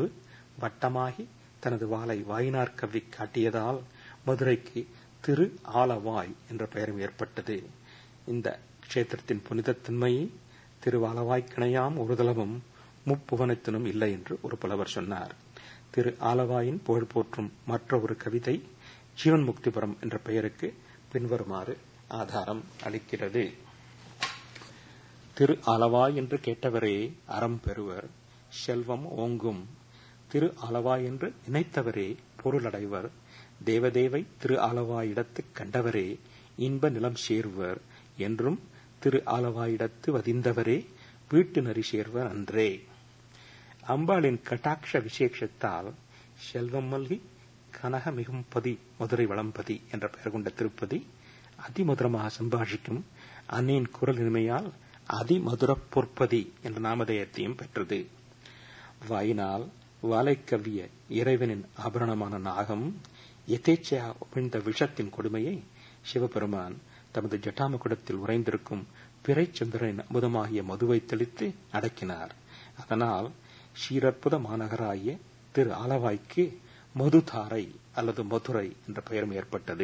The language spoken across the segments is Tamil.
வட்டமாகி தனது வாளை வாயினார் கவ்வி காட்டியதால் மதுரைக்கு திரு ஆலவாய் என்ற பெயரும் ஏற்பட்டது இந்த க்ஷேத்திரத்தின் புனிதத்தன்மையை திருவாலவாய்க்கிணையாம் ஒரு தளவும் முப்புவனத்தினும் இல்லை என்று ஒரு புலவர் சொன்னார் திரு ஆலவாயின் புகழ் போற்றும் மற்ற ஒரு கவிதை ஜீவன் முக்திபுரம் என்ற பெயருக்கு பின்வருமாறு ஆதாரம் அளிக்கிறது திரு ஆலவாய் என்று கேட்டவரே அறம் பெறுவர் செல்வம் ஓங்கும் திரு ஆலவாய் என்று நினைத்தவரே பொருளடைவர் தேவதேவை திரு ஆலவாயிடத்து கண்டவரே இன்ப நிலம் சேர்வர் என்றும் திரு ஆலவாயிடத்து வதிந்தவரே வீட்டு நரி சேர்வர் அன்றே அம்பாளின் கட்டாட்ச விசேஷத்தால் செல்வம் மல்கி கனக மிகும் பதி மதுரை வளம்பதி என்ற பெயர் கொண்ட திருப்பதி அதிமதுரமாக சம்பாஷிக்கும் அன்னையின் குரல் இனிமையால் அதிமதுர பொற்பதி என்ற நாமதேயத்தையும் பெற்றது வாயினால் வாலை கவ்விய இறைவனின் ஆபரணமான நாகம் எதேச்சையா உமிழ்ந்த விஷத்தின் கொடுமையை சிவபெருமான் தமது ஜட்டாமகுடத்தில் உறைந்திருக்கும் பிறைச்சந்திரனின் அமுதமாகிய மதுவை தெளித்து அடக்கினார் அதனால் ஷீரற்புத மாநகராகிய திரு ஆலவாய்க்கு மதுதாரை அல்லது மதுரை என்ற பெயரும் ஏற்பட்டது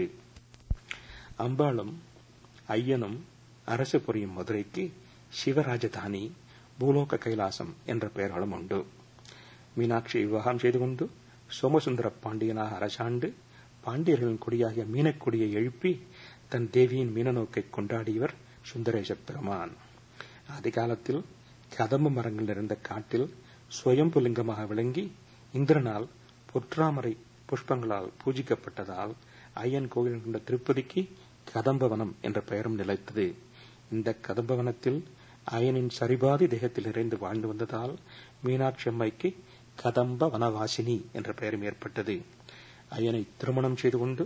அம்பாளும் ஐயனும் அரசு புரியும் மதுரைக்கு சிவராஜதானி பூலோக கைலாசம் என்ற பெயர்களும் உண்டு மீனாட்சி விவாகம் செய்து கொண்டு சோமசுந்தர பாண்டியனாக அரசாண்டு பாண்டியர்களின் கொடியாகிய மீனக்கொடியை எழுப்பி தன் தேவியின் மீனநோக்கை கொண்டாடியவர் சுந்தரேச பெருமான் அதிகாலத்தில் கதம்பு மரங்கள் நிறைந்த காட்டில் சுயம்புலிங்கமாக விளங்கி இந்திரனால் பொற்றாமரை புஷ்பங்களால் பூஜிக்கப்பட்டதால் ஐயன் கோயில் கொண்ட திருப்பதிக்கு கதம்பவனம் என்ற பெயரும் நிலைத்தது இந்த கதம்பவனத்தில் அயனின் சரிபாதி தேகத்தில் இறைந்து வாழ்ந்து வந்ததால் மீனாட்சி அம்மைக்கு கதம்ப வனவாசினி என்ற பெயரும் ஏற்பட்டது அயனை திருமணம் செய்து கொண்டு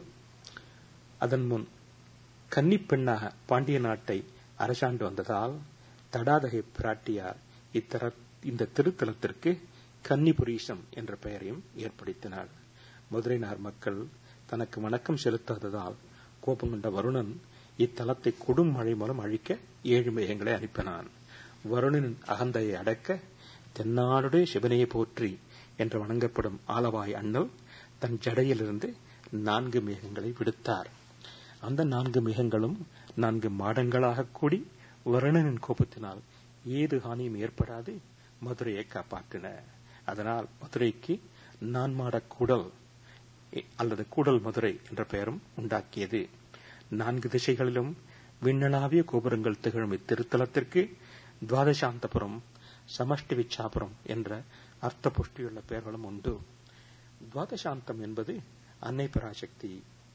அதன் முன் கன்னிப்பெண்ணாக பாண்டிய நாட்டை அரசாண்டு வந்ததால் தடாதகை பிராட்டியார் இத்தர இந்த திருத்தலத்திற்கு கன்னிபுரீசம் என்ற பெயரையும் ஏற்படுத்தினார் மதுரைநார் மக்கள் தனக்கு வணக்கம் செலுத்தாததால் கோபம் கொண்ட வருணன் இத்தலத்தை கொடும் மழை மூலம் அழிக்க ஏழு மேகங்களை அனுப்பினான் வருணனின் அகந்தையை அடக்க தென்னாடுடைய சிவனையை போற்றி என்று வணங்கப்படும் ஆலவாய் அண்ணல் தன் ஜடையிலிருந்து நான்கு மேகங்களை விடுத்தார் அந்த நான்கு மேகங்களும் நான்கு மாடங்களாக கூடி வருணனின் கோபத்தினால் ஏது ஹானியும் ஏற்படாது மதுரையை காப்பாற்றின அதனால் மதுரைக்கு நான்மாட கூடல் அல்லது கூடல் மதுரை என்ற பெயரும் உண்டாக்கியது நான்கு திசைகளிலும் விண்ணளாவிய கோபுரங்கள் திகழும் இத்திருத்தலத்திற்கு துவாதசாந்தபுரம் சமஷ்டி விச்சாபுரம் என்ற அர்த்த புஷ்டியுள்ள பெயர்களும் உண்டு துவாதசாந்தம் என்பது அன்னை பராசக்தி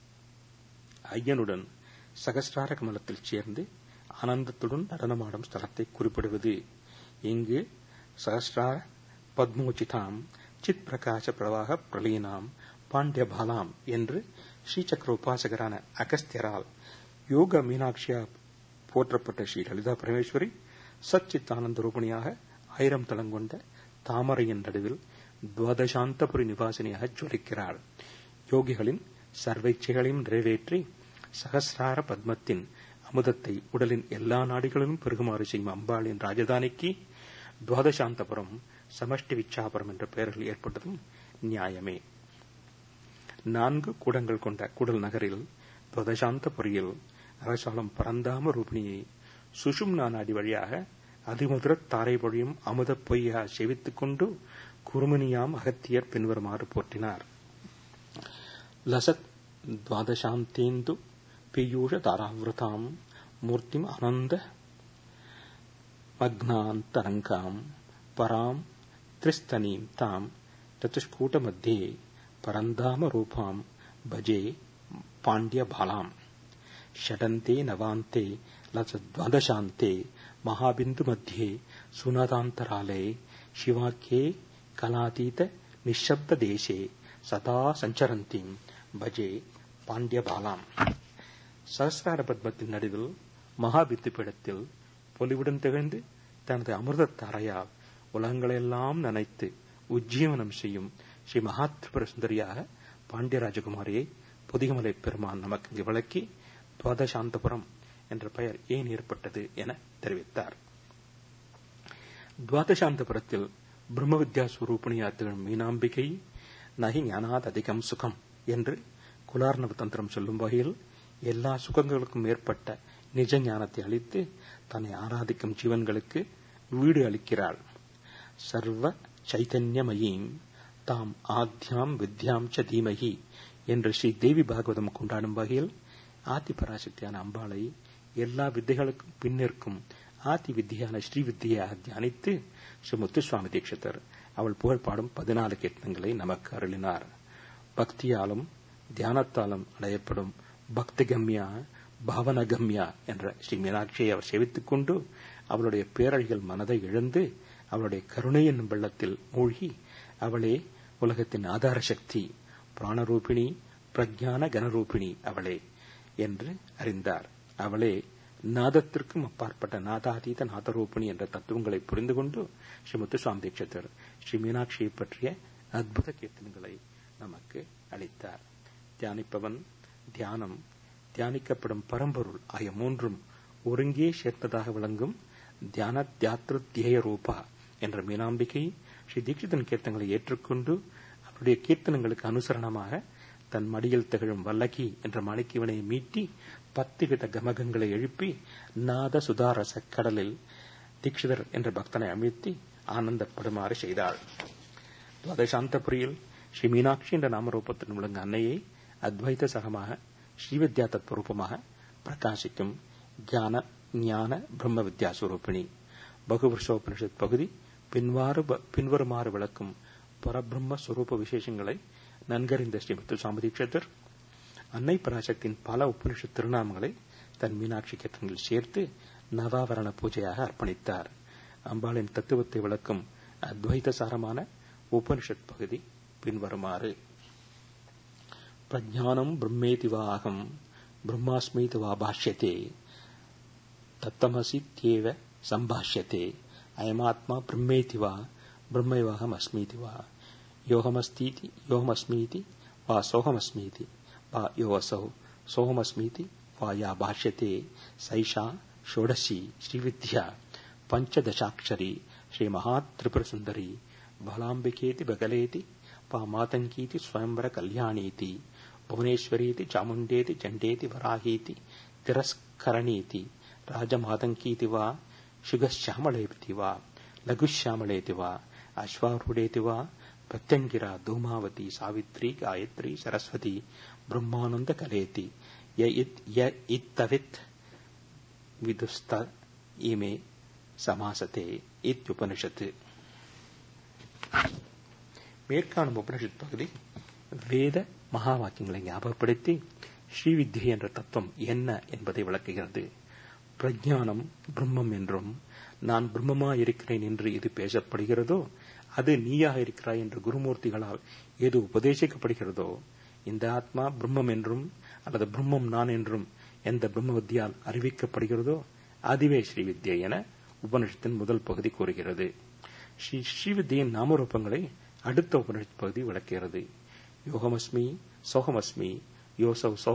ஐயனுடன் சகஸ்ரார கமலத்தில் சேர்ந்து ஆனந்தத்துடன் நடனமாடும் ஸ்தலத்தை குறிப்பிடுவது இங்கு சகஸ்ரார பத்மோச்சிதாம் சித் பிரகாச பிரவாக பிரலீனாம் பாண்டியபாலாம் என்று ஸ்ரீசக்கர உபாசகரான அகஸ்தியரால் யோக மீனாட்சியா போற்றப்பட்ட ஸ்ரீ லலிதா பரமேஸ்வரி சச்சித்தானந்த ரூபணியாக ஆயிரம் தளங்கொண்ட தாமரையின் நடுவில் துவாதசாந்தபுரி நிவாசினியாக ஜொலிக்கிறாள் யோகிகளின் சர்வைச்சைகளையும் நிறைவேற்றி சகசிரார பத்மத்தின் அமுதத்தை உடலின் எல்லா நாடுகளிலும் பெருகுமாறு செய்யும் அம்பாளின் ராஜதானிக்கு துவாதசாந்தபுரம் சமஷ்டி விச்சாபுரம் என்ற பெயர்கள் ஏற்பட்டதும் நியாயமே நான்கு கூடங்கள் கொண்ட கூடல் நகரில் துவதசாந்தபுரியில் அரசாலம் பரந்தாம ரூபிணியை சுஷும்னா நாடி வழியாக அதிமுதிர தாரை பொழியும் அமுத பொய்யா செவித்துக் கொண்டு குருமணியாம் அகத்தியர் பின்வருமாறு போற்றினார் லசத் துவாதசாந்தேந்து பீயூஷ தாராவிரதாம் மூர்த்திம் ஆனந்த மக்னாந்தரங்காம் பராம் திரிஸ்தனீம் தாம் சதுஷ்கூட்ட மத்தியே பரந்தாம ரூபாம் பஜே பாண்டிய பாலாம் षडन्ते नवान्ते लसद्वादशान्ते महाबिन्दु मध्ये सुनदान्तरालये शिवाख्ये कलातीत निःशब्ददेशे सदा சஞ்சரந்தீம் பஜே பாண்டியபாலாம் சகசிரார பத்மத்தின் நடுவில் மகாபித்து பீடத்தில் பொலிவுடன் திகழ்ந்து தனது அமிர்த தாரையால் உலகங்களெல்லாம் நனைத்து உஜ்ஜீவனம் செய்யும் ஸ்ரீ மகாத்ரிபுர சுந்தரியாக பாண்டியராஜகுமாரியை பொதிகமலை பெருமான் நமக்கு இங்கு விளக்கி துவாதசாந்தபுரம் என்ற பெயர் ஏன் ஏற்பட்டது என தெரிவித்தார் துவாதசாந்தபுரத்தில் பிரம்ம வித்யா சுரூபிணியா திகழும் மீனாம்பிகை நகி ஞானாத் அதிகம் சுகம் என்று குலார்ணவ தந்திரம் சொல்லும் வகையில் எல்லா சுகங்களுக்கும் மேற்பட்ட நிஜ ஞானத்தை அளித்து தன்னை ஆராதிக்கும் ஜீவன்களுக்கு வீடு அளிக்கிறாள் சர்வ சைதன்யமயீம் தாம் ஆத்யாம் வித்யாம் ச தீமகி என்று ஸ்ரீ தேவி பாகவதம் கொண்டாடும் வகையில் ஆதி பராசக்தியான அம்பாளை எல்லா வித்தைகளுக்கும் பின்னிற்கும் ஆதி வித்தியான ஸ்ரீ வித்தியாக தியானித்து ஸ்ரீ முத்துசுவாமி தீட்சிதர் அவள் புகழ் பாடும் பதினாலு கீர்த்தனங்களை நமக்கு அருளினார் பக்தியாலும் தியானத்தாலும் அடையப்படும் பக்தி கம்யா பாவன கம்யா என்ற ஸ்ரீ மீனாட்சியை அவர் சேவித்துக் கொண்டு அவளுடைய பேரழிகள் மனதை இழந்து அவளுடைய கருணை என்னும் வெள்ளத்தில் மூழ்கி அவளே உலகத்தின் ஆதார சக்தி பிராணரூபிணி பிரஜான கனரூபிணி அவளே என்று அறிந்தார் அவளே நாதத்திற்கும் அப்பாற்பட்ட நாதாதீத நாதரூபிணி என்ற தத்துவங்களை புரிந்து கொண்டு ஸ்ரீ முத்துசுவாமி தீட்சிதர் ஸ்ரீ மீனாட்சியை பற்றிய அற்புத கீர்த்தனங்களை நமக்கு அளித்தார் தியானிப்பவன் தியானம் தியானிக்கப்படும் பரம்பொருள் ஆகிய மூன்றும் ஒருங்கே சேர்த்ததாக விளங்கும் தியான தியாத்ரு தியேய ரூபா என்ற மீனாம்பிகை ஸ்ரீ தீட்சிதன் கீர்த்தங்களை ஏற்றுக்கொண்டு அவருடைய கீர்த்தனங்களுக்கு அனுசரணமாக தன் மடியில் திகழும் வல்லகி என்ற மாணிக்கிவனை மீட்டி பத்து வித கமகங்களை எழுப்பி நாத சுதாரச கடலில் தீட்சிதர் என்ற பக்தனை அமிழ்த்தி ஆனந்தப்படுமாறு செய்தாள் துவாதசாந்தபுரியில் ஸ்ரீ மீனாட்சி என்ற நாமரூபத்தின் விளங்க அன்னையை அத்வைத சகமாக ஸ்ரீவித்யா தத்வரூபமாக பிரகாசிக்கும் ஞான ஞான பிரம்ம வித்யா சுரூபிணி பகுவருஷோபனிஷத் பகுதி பின்வாறு பின்வருமாறு விளக்கும் பரபிரம்ம சுரூப விசேஷங்களை நன்கறிந்த ஸ்ரீ முத்துசாமி தீட்சிதர் அன்னை பராசக்தியின் பல உபனிஷத் திருநாமங்களை தன் மீனாட்சி கேத்திரங்களில் சேர்த்து நவாவரண பூஜையாக அர்ப்பணித்தார் அம்பாளின் தத்துவத்தை விளக்கும் அத்வைத சாரமான உபனிஷத் பகுதி பின்வருமாறு பிரஜானம் பிரம்மேதி வா அகம் பிரம்மாஸ்மீதி வா பாஷ்யத்தே தத்தமசித்யேவ சம்பாஷ்யத்தே அயமாத்மா பிரம்மேதி வா பிரம்மைவாகம் அஸ்மீதி வா யோகமஸ்தீதி யோகமஸ்மீதி வா சோகமஸ்மீதி वा योऽसौ सोहमस्मीति वा या भाष्यते सैषा षोडशी श्रीविद्या पञ्चदशाक्षरी श्रीमहात्रिपुरसुन्दरी बलाम्बिकेति बगलेति वा मातङ्कीति स्वयंवरकल्याणीति भुवनेश्वरीति चामुण्डेति चण्डेति वराहीति तिरस्करणीति राजमातङ्कीति वा शुगश्यामलेति वा लघुश्यामलेति वा अश्वारूढेति वा प्रत्यङ्गिरा धूमावती सावित्री गायत्री सरस्वती ब्रह्मानन्द कलेति य इत्तवित् विदुस्त इमे சமாசத்தே இத்யுபனிஷத்து மேற்காணும் உபனிஷத் பகுதி வேத மகா வாக்கியங்களை ஞாபகப்படுத்தி ஸ்ரீவித்யை என்ற தத்துவம் என்ன என்பதை விளக்குகிறது பிரஜானம் பிரம்மம் என்றும் நான் பிரம்மமா இருக்கிறேன் என்று இது பேசப்படுகிறதோ அது நீயாக இருக்கிறாய் என்று குருமூர்த்திகளால் ஏது உபதேசிக்கப்படுகிறதோ இந்த ஆத்மா பிரம்மம் என்றும் அல்லது பிரம்மம் நான் என்றும் எந்த பிரம்ம வித்தியால் அறிவிக்கப்படுகிறதோ அதுவே ஸ்ரீவித்யை என உபனிஷத்தின் முதல் பகுதி கூறுகிறது ஸ்ரீ ஸ்ரீவித்யின் நாமரூபங்களை அடுத்த உபனிஷத் பகுதி விளக்குகிறது யோகமஸ்மி சோகமஸ்மி யோசவ்